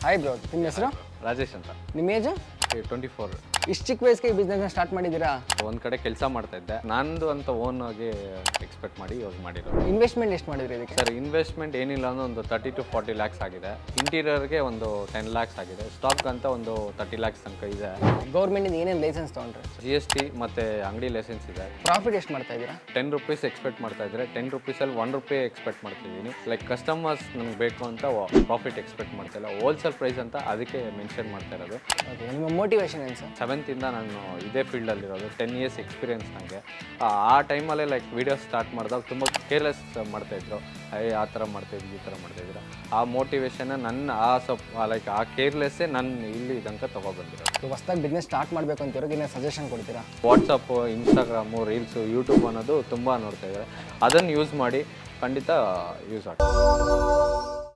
hi bro ನಿಮ್ಮ ಹೆಸರು ರಾಜೇಶ್ ಅಂತ ನಿಮ್ಮ ಏಜು ಟ್ವೆಂಟಿ ಫೋರ್ ಇಷ್ಟು ಚಿಕ್ಕ ವಯಸ್ಸಿಗೆ ಈ ಬಿಸ್ನೆಸ್ನ ಸ್ಟಾರ್ಟ್ ಮಾಡಿದ್ದೀರಾ ಒಂದು ಕಡೆ ಕೆಲಸ ಮಾಡ್ತಾ ಇದ್ದೆ ನಂದು ಅಂತ ಓನ್ ಆಗಿ ಎಕ್ಸ್ಪೆಕ್ಟ್ ಮಾಡಿ ಇವಾಗ ಮಾಡಿರೋದು ಇನ್ವೆಸ್ಟ್ಮೆಂಟ್ ಎಷ್ಟು ಮಾಡಿದ್ರಿ ಇದಕ್ಕೆ ಸರ್ ಇನ್ವೆಸ್ಟ್ಮೆಂಟ್ ಏನಿಲ್ಲ ಅಂದ್ರೆ ಒಂದು ತರ್ಟಿ ಟು ಫಾರ್ಟಿ ಲ್ಯಾಕ್ಸ್ ಆಗಿದೆ ಇಂಟೀರಿಯರ್ಗೆ ಒಂದು ಟೆನ್ ಲ್ಯಾಕ್ಸ್ ಆಗಿದೆ ಸ್ಟಾಕ್ ಅಂತ ಒಂದು ತರ್ಟಿ ಲ್ಯಾಕ್ಸ್ ತನಕ ಇದೆ ಗೌರ್ಮೆಂಟಿಂದ ಏನೇನು ಲೈಸೆನ್ಸ್ ತೊಗೊಂಡ್ರೆ ಜಿ ಎಸ್ ಟಿ ಮತ್ತು ಅಂಗಡಿ ಲೈಸೆನ್ಸ್ ಇದೆ ಪ್ರಾಫಿಟ್ ಎಷ್ಟು ಮಾಡ್ತಾ ಇದ್ದೀರಾ ಟೆನ್ ರುಪೀಸ್ ಎಕ್ಸ್ಪೆಕ್ಟ್ ಮಾಡ್ತಾ ಇದ್ರೆ ಟೆನ್ ರುಪೀಸಲ್ಲಿ ಒನ್ ರುಪಿ ಎಕ್ಸ್ಪೆಕ್ಟ್ ಮಾಡ್ತಿದ್ದೀನಿ ಲೈಕ್ ಕಸ್ಟಮರ್ಸ್ ನನಗೆ ಬೇಕು ಅಂತ ಪ್ರಾಫಿಟ್ ಎಕ್ಸ್ಪೆಕ್ಟ್ ಮಾಡ್ತಾ ಇಲ್ಲ ಹೋಲ್ಸೇಲ್ ಪ್ರೈಸ್ ಅಂತ ಅದಕ್ಕೆ ಮೆನ್ಷನ್ ಮಾಡ್ತಾ ಇರೋದು ಓಕೆ ನಿಮ್ಮ ಮೋಟಿವೇಶನ್ ಏನು ಸರ್ ಸೆವೆಂತಿಂದ ನಾನು ಇದೇ ಫೀಲ್ಡಲ್ಲಿರೋದು ಟೆನ್ ಇಯರ್ಸ್ ಎಕ್ಸ್ಪೀರಿಯನ್ಸ್ ನನಗೆ ಆ ಟೈಮಲ್ಲೇ ಲೈಕ್ ವೀಡಿಯೋಸ್ ಸ್ಟಾರ್ಟ್ ಮಾಡಿದಾಗ ತುಂಬ ಕೇರ್ಲೆಸ್ ಮಾಡ್ತಾಯಿದ್ರು ಐ ಆ ಥರ ಮಾಡ್ತಾಯಿದ್ವಿ ಈ ಥರ ಮಾಡ್ತಾಯಿದ್ರು ಆ ಮೋಟಿವೇಶನ್ನ ನನ್ನ ಆ ಸ್ವಲ್ಪ ಲೈಕ್ ಆ ಕೇರ್ಲೆಸ್ಸೇ ನನ್ನ ಇಲ್ಲಿ ತನಕ ತೊಗೊಬಂದಿರೋದು ಹೊಸ್ದಾಗಿ ಬಿಸ್ನೆಸ್ ಸ್ಟಾರ್ಟ್ ಮಾಡಬೇಕು ಅಂತಿರೋರಿಗೆ ಏನೇ ಸಜೆಷನ್ ಕೊಡ್ತೀರಾ ವಾಟ್ಸಪ್ಪು ಇನ್ಸ್ಟಾಗ್ರಾಮು ರೀಲ್ಸು ಯೂಟ್ಯೂಬ್ ಅನ್ನೋದು ತುಂಬ ನೋಡ್ತಾ ಇದ್ದಾರೆ ಅದನ್ನು ಯೂಸ್ ಮಾಡಿ ಖಂಡಿತ ಯೂಸ್ ಆಗ್ತದೆ